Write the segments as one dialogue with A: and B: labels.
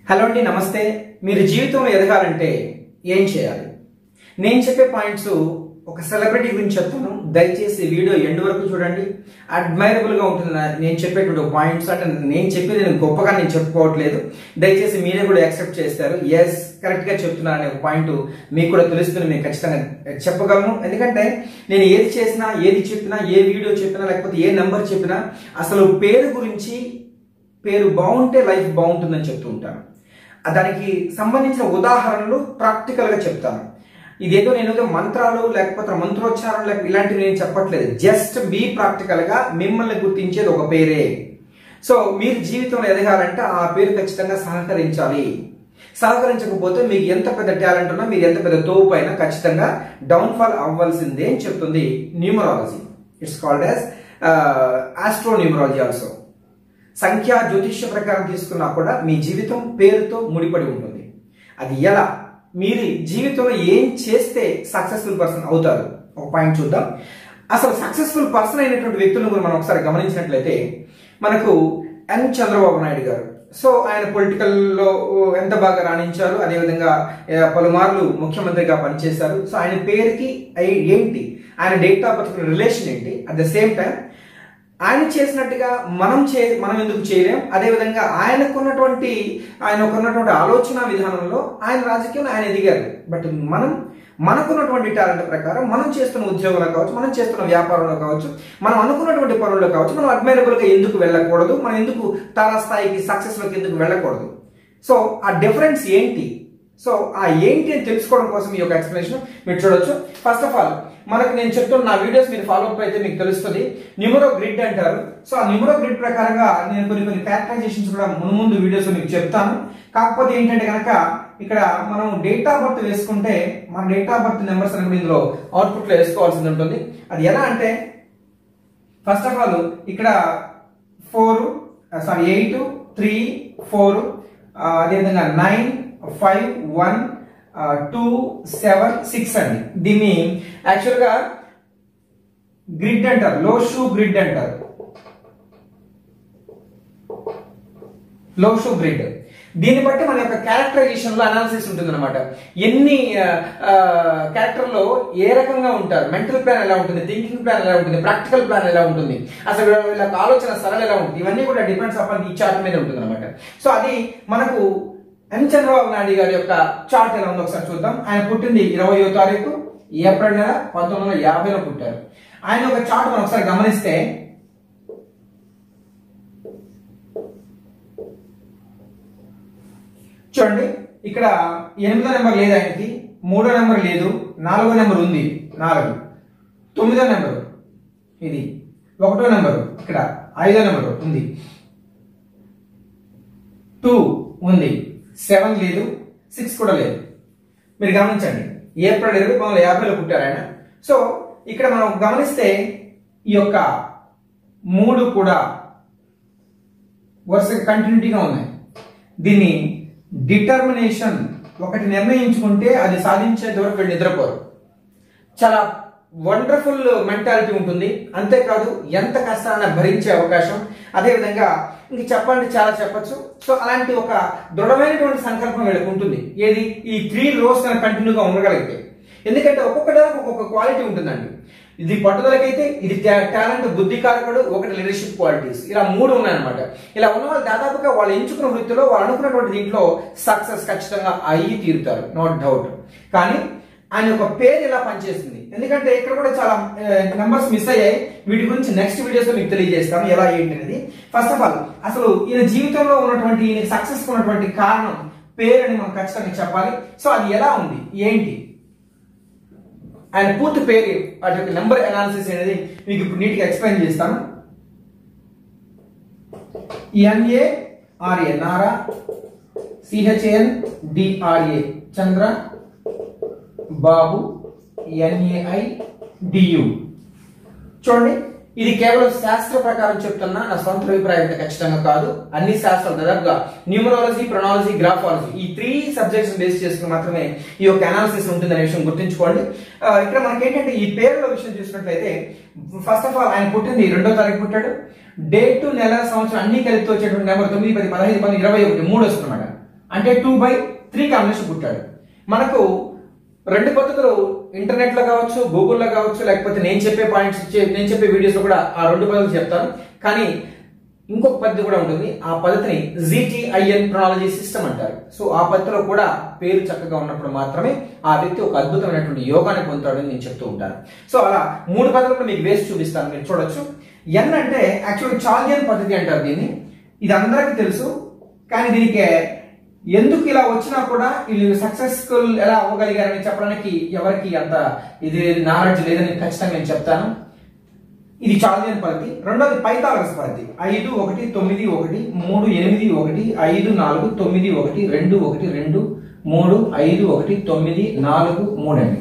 A: hello అండి నమస్తే మీరు జీవితంలో ఎదగాలంటే ఏం చేయాలి నేను చెప్పే పాయింట్స్ ఒక సెలబ్రిటీ గురించి చెప్తాను దయచేసి వీడియో ఎండ్ వరకు చూడండి అడ్మైరబుల్ గా ఉంటుంది నా- నేను చెప్పేటువంటి పాయింట్స్ అంటే నేను చెప్పేది నేను గొప్పగా నేను చెప్పుకోవట్లేదు దయచేసి మీరే కూడా యాక్సెప్ట్ చేస్తారు ఎస్ కరెక్ట్ గా చెప్తున్నాను అనే పాయింట్ మీకు కూడా తెలుస్తుంది నేను ఖచ్చితంగా చెప్పగలను ఎందుకంటే నేను ఏది చేసినా ఏది చెప్పినా ఏ వీడియో చెప్పినా లేకపోతే ఏ నెంబర్ చెప్పినా అసలు పేరు గురించి పేరు బాగుంటే లైఫ్ బాగుంటుందని చెప్తూ ఉంటాను ఆ దానికి సంబంధించిన ఉదాహరణలు ప్రాక్టికల్ గా చెప్తాను ఇదేదో నేను ఏదో మంత్రాలు లేకపోతే మంత్రోచ్చారం లేక ఇలాంటివి నేను చెప్పట్లేదు జస్ట్ బీ ప్రాక్టికల్ గా మిమ్మల్ని గుర్తించేది ఒక పేరే సో మీరు జీవితంలో ఎదగాలంటే ఆ పేరు ఖచ్చితంగా సహకరించాలి సహకరించకపోతే మీకు ఎంత పెద్ద టాలెంట్ ఉన్నా మీరు ఎంత పెద్ద తోపు అయినా ఖచ్చితంగా డౌన్ఫాల్ అవ్వాల్సిందే అని చెప్తుంది numerology it's called as astro numerology also సంఖ్యా జ్యోతిష్య ప్రకారం తీసుకున్నా కూడా మీ జీవితం పేరుతో ముడిపడి ఉంటుంది అది ఎలా మీరు జీవితంలో ఏం చేస్తే సక్సెస్ఫుల్ పర్సన్ అవుతారు ఒక పాయింట్ చూద్దాం అసలు సక్సెస్ఫుల్ పర్సన్ అయినటువంటి వ్యక్తులను కూడా మనం ఒకసారి గమనించినట్లయితే మనకు ఎన్ చంద్రబాబు నాయుడు గారు సో ఆయన పొలిటికల్ లో ఎంత బాగా రాణించారు అదేవిధంగా ఆ, పలుమార్లు ముఖ్యమంత్రిగా పనిచేశారు సో ఆయన పేరుకి ఐ- ఏంటి ఆయన డేట్ ఆఫ్ బర్త్ రిలేషన్ ఏంటి అట్ ద సేమ్ టైం ఆయన చేసినట్టుగా మనం చే మనం ఎందుకు చేయలేం అదేవిధంగా ఆయనకున్నటువంటి ఆయనకున్నటువంటి ఆలోచన విధానంలో ఆయన రాజకీయంలో ఆయన ఎదిగారు బట్ మనం మనకున్నటువంటి టాలెంట్ ప్రకారం మనం చేస్తున్న ఉద్యోగంలో కావచ్చు మనం చేస్తున్న వ్యాపారంలో కావచ్చు మనం అనుకున్నటువంటి పనుల్లో కావచ్చు మనం అడ్మైరబుల్ గా ఎందుకు వెళ్ళకూడదు మనం ఎందుకు తారాస్థాయికి సక్సెస్ లోకి ఎందుకు వెళ్ళకూడదు సో ఆ డిఫరెన్స్ ఏంటి సో ఆ ఏంటి అని తెలుసుకోవడం కోసం ఈ యొక్క ఎక్స్ప్లెనేషన్ మీరు చూడొచ్చు ఫస్ట్ ఆఫ్ ఆల్ మనకు నేను చెప్తున్న నా వీడియోస్ మీరు ఫాలో అప్ అయితే మీకు తెలుస్తుంది న్యూమరో గ్రిడ్ అంటారు సో ఆ న్యూమరో గ్రిడ్ ప్రకారంగా నేను కొన్ని కొన్ని క్యారెక్టరైజేషన్స్ కూడా మును ముందు వీడియోస్ మీకు చెప్తాను కాకపోతే ఏంటంటే కనుక ఇక్కడ మనం డేట్ ఆఫ్ బర్త్ వేసుకుంటే మన డేట్ ఆఫ్ బర్త్ నెంబర్స్ అనేది కూడా ఇందులో అవుట్పుట్ లో వేసుకోవాల్సి ఉంటుంది అది ఎలా అంటే ఫస్ట్ ఆఫ్ ఆల్ ఇక్కడ four sorry eight three four అదేవిధంగా nine five one two seven six అండి దీన్ని యాక్చువల్గా గ్రిడ్ అంటారు లో షూ గ్రిడ్ అంటారు లో షూ గ్రిడ్ దీన్ని బట్టి మన యొక్క క్యారెక్టరైజేషన్ లో అనాలిసిస్ ఉంటుంది అనమాట ఎన్ని క్యారెక్టర్ లో ఏ రకంగా ఉంటారు మెంటల్ ప్లాన్ ఎలా ఉంటుంది థింకింగ్ ప్లాన్ ఎలా ఉంటుంది ప్రాక్టికల్ ప్లాన్ ఎలా ఉంటుంది అసలు వీళ్ళ వీళ్ళ ఆలోచన సరళ ఎలా ఉంటుంది ఇవన్నీ కూడా డిపెండ్స్ అపాన్ ఈ చార్ట్ మీద ఉంటుంది అనమాట సో అది మనకు ఎన్ చంద్రబాబు నాయుడు గారి యొక్క చార్ట్ ఎలా ఉందో ఒకసారి చూద్దాం ఆయన పుట్టింది ఇరవయో తారీఖు ఏప్రిల్ నెల పంతొమ్మిది వందల యాభైలో పుట్టారు ఆయన ఒక చార్ట్ మనం ఒకసారి గమనిస్తే చూడండి ఇక్కడ ఎనిమిదో నెంబర్ లేదు ఆయనకి మూడో నెంబర్ లేదు నాలుగో నెంబర్ ఉంది నాలుగు తొమ్మిదో నెంబర్ ఇది ఒకటో నెంబర్ ఇక్కడ ఐదో నెంబర్ ఉంది టూ ఉంది సెవెన్ లేదు సిక్స్ కూడా లేదు మీరు గమనించండి ఏప్రిల్ ఇరవై పంతొమ్మిది యాభైలో పుట్టారు ఆయన సో ఇక్కడ మనం గమనిస్తే ఈ యొక్క మూడు కూడా వరుసగా కంటిన్యూటీగా ఉన్నాయి దీన్ని డిటర్మినేషన్ ఒకటి నిర్ణయించుకుంటే అది సాధించేంత వరకు వీళ్ళు నిద్రపోరు చాలా వండర్ఫుల్ మెంటాలిటీ ఉంటుంది అంతేకాదు ఎంత కష్టాన్ని భరించే అవకాశం అదేవిధంగా ఇంక చెప్పాలంటే చాలా చెప్పొచ్చు సో అలాంటి ఒక దృఢమైనటువంటి సంకల్పం వీళ్ళకి ఉంటుంది ఏది ఈ త్రీ రోస్ కనుక కంటిన్యూగా ఉండగలిగితే ఎందుకంటే ఒక్కొక్క దానికి ఒక్కొక్క క్వాలిటీ ఉంటుందండి ఇది పట్టుదలకైతే ఇది టాలెంట్ బుద్ధి కారకుడు ఒకటి లీడర్షిప్ క్వాలిటీస్ ఇలా మూడు ఉన్నాయన్నమాట ఇలా ఉన్న వాళ్ళు దాదాపుగా వాళ్ళు ఎంచుకున్న వృత్తిలో వాళ్ళు అనుకున్నటువంటి దీంట్లో సక్సెస్ ఖచ్చితంగా అయ్యి తీరుతారు నో డౌట్ కానీ ఆయన యొక్క పేరు ఎలా పనిచేస్తుంది ఎందుకంటే ఇక్కడ కూడా చాలా నెంబర్స్ మిస్ అయ్యాయి వీటి గురించి నెక్స్ట్ వీడియోస్ లో మీకు తెలియజేస్తాను ఎలా ఏంటి అనేది ఫస్ట్ ఆఫ్ ఆల్ అసలు ఈయన జీవితంలో ఉన్నటువంటి ఈయన సక్సెస్ ఉన్నటువంటి కారణం పేరు అని మనం ఖచ్చితంగా చెప్పాలి సో అది ఎలా ఉంది ఏంటి ఆయన పూర్తి పేరు వాటి యొక్క నెంబర్ అనాలిసిస్ అనేది మీకు ఇప్పుడు నీట్గా ఎక్స్ప్లెయిన్ చేస్తాను N A R A Nara C H N D R A Chandra Babu N A I D U చూడండి ఇది కేవలం శాస్త్ర ప్రకారం చెప్తున్నా నా సొంత అభిప్రాయం అయితే ఖచ్చితంగా కాదు అన్ని శాస్త్రాలు దాదాపుగా న్యూమరాలజీ ప్రొనాలజీ గ్రాఫాలజీ ఈ త్రీ సబ్జెక్ట్స్ బేస్ చేసుకుని మాత్రమే ఈ యొక్క అనాలిసిస్ ఉంటుందనే విషయం గుర్తుంచుకోండి ఆ, ఇక్కడ మనకి ఏంటంటే ఈ పేర్ల విషయం చూసినట్లయితే ఫస్ట్ ఆఫ్ ఆల్ ఆయన పుట్టింది రెండో తారీఖు పుట్టాడు డేట్ నెల సంవత్సరం అన్ని కలిపి వచ్చేటువంటి నెంబర్ తొమ్మిది పది పదహైదు పది ఇరవై ఒకటి మూడు వస్తుందన్నమాట అంటే టూ బై త్రీ కాంబినేషన్ పుట్టాడు మనకు రెండు పద్ధతులు ఇంటర్నెట్ లో కావచ్చు గూగుల్లో కావచ్చు లేకపోతే నేను చెప్పే పాయింట్స్ నేను చెప్పే వీడియోస్ లో కూడా ఆ రెండు పద్ధతులు చెప్తాను కానీ ఇంకొక పద్ధతి కూడా ఉంటుంది ఆ పద్ధతిని జీటీఐఎన్ ప్రొనాలజీ సిస్టమ్ అంటారు సో ఆ పద్ధతిలో కూడా పేరు చక్కగా ఉన్నప్పుడు మాత్రమే ఆ వ్యక్తి ఒక అద్భుతమైనటువంటి యోగాన్ని పొందుతాడని నేను చెప్తూ ఉంటాను సో అలా మూడు పద్ధతులు కూడా మీకు వేసి చూపిస్తాను మీరు చూడొచ్చు ఎన్ అంటే యాక్చువల్ చాలియన్ పద్ధతి అంటారు దీన్ని ఇది అందరికీ తెలుసు కానీ దీనికి ఎందుకు ఇలా వచ్చినా కూడా వీళ్ళు సక్సెస్ఫుల్ ఎలా అవ్వగలిగారని చెప్పడానికి ఎవరికి అంత ఇది నాలెడ్జ్ లేదని ఖచ్చితంగా నేను చెప్తాను ఇది చాలియన్ పద్ధతి రెండోది పైథాగరస్ పద్ధతి ఐదు ఒకటి తొమ్మిది ఒకటి మూడు ఎనిమిది ఒకటి ఐదు నాలుగు తొమ్మిది ఒకటి రెండు ఒకటి రెండు మూడు ఐదు ఒకటి తొమ్మిది నాలుగు మూడు అండి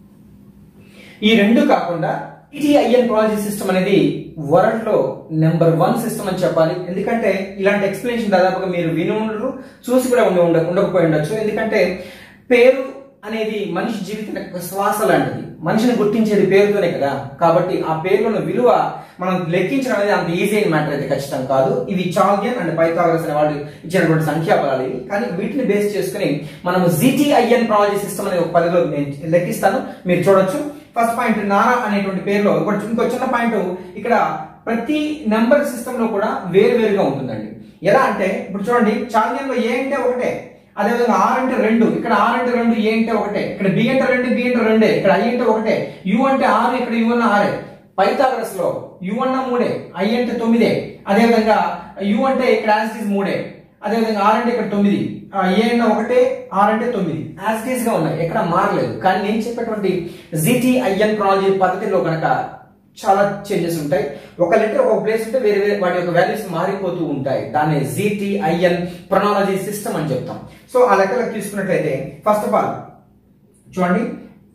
A: ఈ రెండు కాకుండా ఈటీఐఎన్ ప్రాలజీ సిస్టమ్ అనేది వరల్డ్ లో నెంబర్ వన్ సిస్టమ్ అని చెప్పాలి ఎందుకంటే ఇలాంటి ఎక్స్ప్లెనేషన్ దాదాపుగా మీరు విని ఉండరు చూసి కూడా ఉండి ఉండ ఉండకపోయి ఉండొచ్చు ఎందుకంటే పేరు అనేది మనిషి జీవితం యొక్క శ్వాస లాంటిది మనిషిని గుర్తించేది పేరుతోనే కదా కాబట్టి ఆ పేరులోని విలువ మనం లెక్కించడం అనేది అంత ఈజీ అయిన మ్యాటర్ అయితే ఖచ్చితం కాదు ఇవి చాల్గియన్ అండ్ పైథాగరస్ అనే వాళ్ళు ఇచ్చినటువంటి సంఖ్యాబలాలు ఇవి కానీ వీటిని బేస్ చేసుకుని మనం జీటీఐఎన్ ప్రాలజీ సిస్టమ్ అనే ఒక పదిలో నేను లెక్కిస్తాను మీరు చూడొచ్చు ఫస్ట్ పాయింట్ నానా అనేటువంటి పేరులో ఒక ఇంకో చిన్న పాయింట్ ఇక్కడ ప్రతి నెంబర్ సిస్టమ్ లో కూడా వేరు వేరుగా ఉంటుందండి ఎలా అంటే ఇప్పుడు చూడండి చాల్గియన్ లో ఏ అంటే ఒకటే అదేవిధంగా ఆర్ అంటే రెండు ఇక్కడ ఆర్ అంటే రెండు ఏ అంటే ఒకటే ఇక్కడ బి అంటే రెండు బి అంటే రెండే ఇక్కడ ఐ అంటే ఒకటే యు అంటే ఆరు ఇక్కడ యు అన్న ఆరే పైథాగరస్ లో యు అన్న మూడే ఐ అంటే తొమ్మిదే అదేవిధంగా యు అంటే ఇక్కడ యాజ్ ఇస్ మూడే అదేవిధంగా ఆర్ అంటే ఇక్కడ తొమ్మిది ఏ అన్న ఒకటే ఆర్ అంటే తొమ్మిది యాజ్ ఇస్ గా ఉన్నాయి ఎక్కడ మారలేదు కానీ నేను చెప్పేటువంటి జీటీఐఎన్ క్రాలజీ పద్ధతిలో కనుక చాలా చేంజెస్ ఉంటాయి ఒక లెటర్ ఒక ప్లేస్ ఉంటే వేరే వేరే వాటి యొక్క వాల్యూస్ మారిపోతూ ఉంటాయి దాన్ని జీటీఐఎన్ ప్రొనాలజీ సిస్టమ్ అని చెప్తాం సో ఆ లెక్కలకు తీసుకున్నట్లయితే ఫస్ట్ ఆఫ్ ఆల్ చూడండి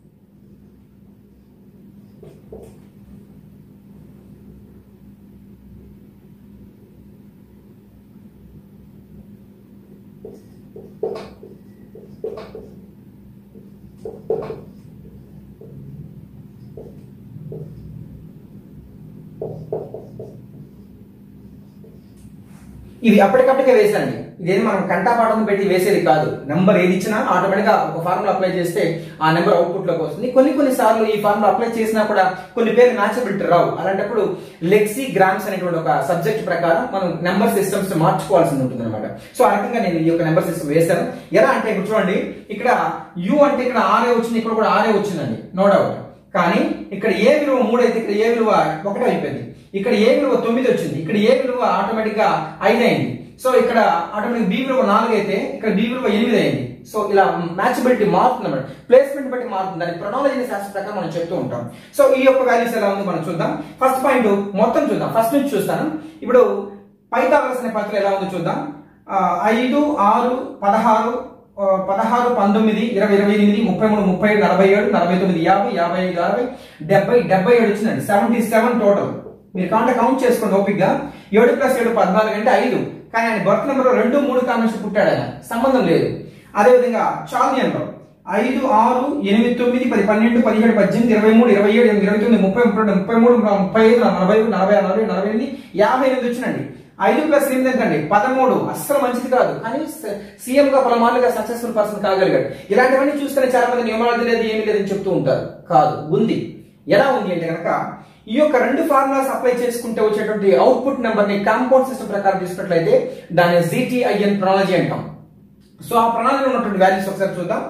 A: ఇవి అప్పటికప్పటికే వేసానండి ఇదేం మనం కంటాపాఠం పెట్టి వేసేది కాదు నెంబర్ ఏది ఇచ్చినా ఆటోమేటిక్ గా ఒక ఫార్ములా అప్లై చేస్తే ఆ నెంబర్ అవుట్పుట్ లోకి వస్తుంది కొన్ని కొన్ని సార్లు ఈ ఫార్ములా అప్లై చేసినా కూడా కొన్ని పేరు మ్యాచబిలిటీ రావు అలాంటప్పుడు లెక్సీ గ్రామ్స్ అనేటువంటి ఒక సబ్జెక్ట్ ప్రకారం మనం నెంబర్ సిస్టమ్స్ మార్చుకోవాల్సి ఉంటుంది అనమాట సో ఆ రకంగా నేను ఈ యొక్క నెంబర్ సిస్టమ్ వేశాను ఎలా అంటే ఇప్పుడు చూడండి ఇక్కడ యు అంటే ఇక్కడ ఆరే వచ్చింది ఇక్కడ కూడా ఆరే వచ్చిందండి నో డౌట్ కానీ ఇక్కడ ఏ విలువ మూడు అయితే ఇక్కడ ఏ విలువ ఒకటే అయిపోయింది ఇక్కడ ఏ విలువ తొమ్మిది వచ్చింది ఇక్కడ ఏ విలువ ఆటోమేటిక్ గా ఐదు అయింది సో ఇక్కడ ఆటోమేటిక్ బి విలువ నాలుగు అయితే ఇక్కడ బి విలువ ఎనిమిది అయింది సో ఇలా మ్యాచబిలిటీ మారుతుంది అన్నమాట ప్లేస్మెంట్ బట్టి మారుతుంది దాని ప్రొనాలజీ శాస్త్ర ప్రకారం మనం చెప్తూ ఉంటాం సో ఈ యొక్క వాల్యూస్ ఎలా ఉందో మనం చూద్దాం ఫస్ట్ పాయింట్ మొత్తం చూద్దాం ఫస్ట్ నుంచి చూస్తాను ఇప్పుడు పైథాగరస్ అనే పత్రం ఎలా ఉందో చూద్దాం ఆ, ఐదు ఆరు పదహారు ఆ, పదహారు పంతొమ్మిది ఇరవై ఇరవై ఎనిమిది ముప్పై మూడు ముప్పై ఏడు నలభై ఏడు నలభై తొమ్మిది యాభై యాభై ఐదు అరవై డెబ్బై డెబ్బై ఏడు వచ్చిందండి సెవెంటీ సెవెన్ టోటల్ మీరు కాంటే కౌంట్ చేసుకోండి ఓపిక్గా ఏడు ప్లస్ ఏడు పద్నాలుగు అంటే ఐదు కానీ ఆయన బర్త్ నెంబర్ రెండు మూడు కాంబినేషన్ పుట్టాడు ఆయన సంబంధం లేదు అదేవిధంగా చాలియన్లో ఐదు ఆరు ఎనిమిది తొమ్మిది పది పన్నెండు పదిహేడు పద్దెనిమిది ఇరవై మూడు ఇరవై ఏడు ఎనిమిది ఇరవై తొమ్మిది ముప్పై ముప్పై రెండు ముప్పై మూడు ముప్పై ఐదు నలభై ఐదు నలభై ఆరు నలభై ఏడు, నలభై ఎనిమిది యాభై ఎనిమిది వచ్చినండి ఐదు ప్లస్ ఎనిమిది ఎంతండి పదమూడు అస్సలు మంచిది కాదు కానీ సీఎం గా పలమాలుగా సక్సెస్ఫుల్ పర్సన్ కాగలిగాడు ఇలాంటివన్నీ చూస్తేనే చాలా మంది న్యూమాలజీ లేదు ఏమీ లేదని చెప్తూ ఉంటారు కాదు ఉంది ఎలా ఉంది అంటే కనుక ఈ యొక్క రెండు ఫార్ములాస్ అప్లై చేసుకుంటే వచ్చేటువంటి అవుట్పుట్ నెంబర్ ని కాంపౌండ్ సిస్టమ్ ప్రకారం తీసుకున్నట్లయితే దాన్ని జీటీఐఎన్ ప్రొనాలజీ అంటాం సో ఆ ప్రణాళికలో ఉన్నటువంటి వాల్యూస్ ఒకసారి చూద్దాం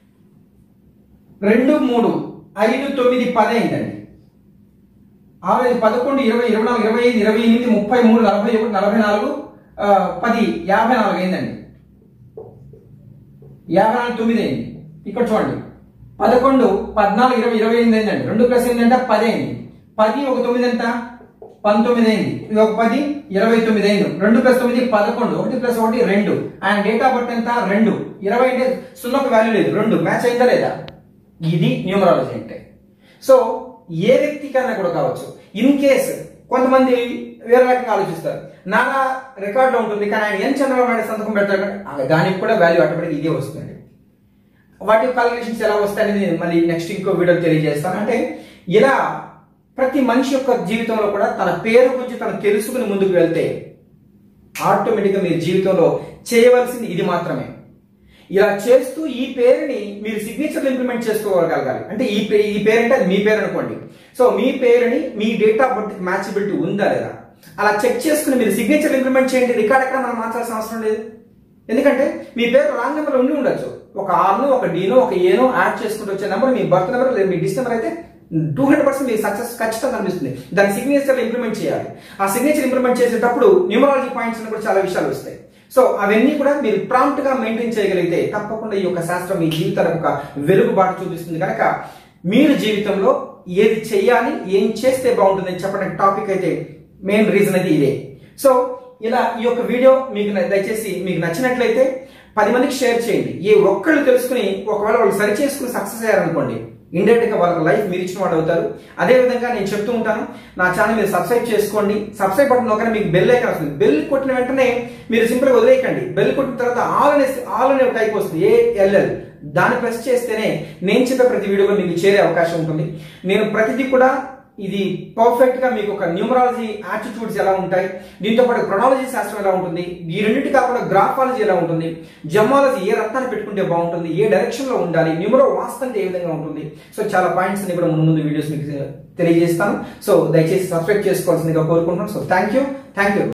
A: రెండు మూడు ఐదు తొమ్మిది పది అయిందండి ఆరు ఐదు పదకొండు ఇరవై ఇరవై నాలుగు ఇరవై ఐదు ఇరవై ఎనిమిది ముప్పై మూడు నలభై ఒకటి నలభై నాలుగు ఆ, పది యాభై నాలుగు అయిందండి యాభై నాలుగు తొమ్మిది అయింది ఇక్కడ చూడండి పదకొండు పద్నాలుగు ఇరవై ఇరవై ఎనిమిది అయిందండి రెండు ప్లస్ ఎనిమిది అంటే పది అయింది పది ఒక తొమ్మిది ఎంత పంతొమ్మిది అయింది ఇది ఒక పది ఇరవై తొమ్మిది అయింది రెండు ప్లస్ తొమ్మిది పదకొండు ఒకటి ప్లస్ ఒకటి రెండు ఆయన డేట్ ఆఫ్ బర్త్ ఎంత రెండు ఇరవై అంటే సున్నకు వాల్యూ లేదు రెండు మ్యాచ్ అయిందా లేదా ఇది న్యూమరాలజీ అంటే సో ఏ వ్యక్తికైనా కూడా కావచ్చు ఇన్ కేస్ కొంతమంది వేరే రకంగా ఆలోచిస్తారు నానా రికార్డులో ఉంటుంది కానీ ఆయన ఎన్ చంద్రబాబు నాయుడు సంతకం పెడతాడు ఆ దానికి కూడా వాల్యూ ఆటోమేటిక్ ఇదే వస్తుంది వాటి కాలిక్యులేషన్స్ ఎలా వస్తాయనేది నేను మళ్ళీ నెక్స్ట్ ఇంకో వీడియో తెలియజేస్తాను అంటే ఇలా ప్రతి మనిషి యొక్క జీవితంలో కూడా తన పేరు గురించి తను తెలుసుకుని ముందుకు వెళ్తే ఆటోమేటిక్గా మీ జీవితంలో చేయవలసింది ఇది మాత్రమే ఇలా చేస్తూ ఈ పేరుని మీరు సిగ్నేచర్ ఇంప్లిమెంట్ చేసుకోగలగాలి అంటే ఈ పే ఈ పేరు అంటే అది మీ పేరు అనుకోండి సో మీ పేరుని మీ డేట్ ఆఫ్ బర్త్ మ్యాచబిలిటీ ఉందా లేదా అలా చెక్ చేసుకుని మీరు సిగ్నేచర్ ఇంప్లిమెంట్ చేయండి రికార్డ్ ఎక్కడ మనం మార్చాల్సిన అవసరం లేదు ఎందుకంటే మీ పేరు రాంగ్ నెంబర్ ఉండి ఉండొచ్చు ఒక ఆర్ను ఒక డీనో ఒక ఏనో యాడ్ చేసుకుంటూ వచ్చే నెంబర్ మీ బర్త్ నెంబర్ లేదా మీ డిస్ నెంబర్ అయితే టూ హండ్రెడ్ పర్సెంట్ మీ సక్సెస్ ఖచ్చితంగా కనిపిస్తుంది దాని సిగ్నేచర్ ఇంప్లిమెంట్ చేయాలి ఆ సిగ్నేచర్ ఇంప్లిమెంట్ చేసేటప్పుడు న్యూమరాలజీ పాయింట్స్ కూడా చాలా విషయాలు వస్తాయి సో అవన్నీ కూడా మీరు ప్రాంప్ట్ గా మెయింటైన్ చేయగలిగితే తప్పకుండా ఈ యొక్క శాస్త్రం మీ జీవితానికి ఒక వెలుగుబాటు చూపిస్తుంది కనుక మీరు జీవితంలో ఏది చెయ్యాలి ఏం చేస్తే బాగుంటుందని చెప్పడానికి టాపిక్ అయితే మెయిన్ రీజన్ అయితే ఇదే సో ఇలా ఈ యొక్క వీడియో మీకు న- దయచేసి మీకు నచ్చినట్లయితే పది మందికి షేర్ చేయండి ఏ ఒక్కళ్ళు తెలుసుకుని ఒకవేళ వాళ్ళు సరి చేసుకుని సక్సెస్ అయ్యారనుకోండి ఇండైరెక్ట్ గా వాళ్ళకి లైఫ్ మీరు ఇచ్చిన వాళ్ళు అవుతారు అదే విధంగా నేను చెప్తూ ఉంటాను నా ఛానల్ మీరు సబ్స్క్రైబ్ చేసుకోండి సబ్స్క్రైబ్ బటన్ నొక్కనే మీకు బెల్ ఐకాన్ వస్తుంది బెల్ కొట్టిన వెంటనే మీరు సింపుల్ గా వదిలేయకండి బెల్ కొట్టిన తర్వాత ఆల్ అనే ఆల్ అనే ఒక టైప్ వస్తుంది ఏఎల్ఎల్ దాన్ని ప్రెస్ చేస్తేనే నేను చెప్పే ప్రతి వీడియోలో మీకు చేరే అవకాశం ఉంటుంది నేను ప్రతిదీ కూడా ఇది పర్ఫెక్ట్ గా మీకు ఒక న్యూమరాలజీ యాటిట్యూడ్స్ ఎలా ఉంటాయి దీంతో పాటు క్రొనాలజీ శాస్త్రం ఎలా ఉంటుంది ఈ రెండింటి కాకుండా గ్రాఫాలజీ ఎలా ఉంటుంది జమాలజీ ఏ రత్నాన్ని పెట్టుకుంటే బాగుంటుంది ఏ డైరెక్షన్ లో ఉండాలి న్యూమరో వాస్తవం ఏ విధంగా ఉంటుంది సో చాలా పాయింట్స్ ని కూడా ముందు ముందు వీడియోస్ మీకు తెలియజేస్తాను సో దయచేసి సబ్స్క్రైబ్ చేసుకోవాల్సిందిగా కోరుకుంటున్నాను so thank you thank you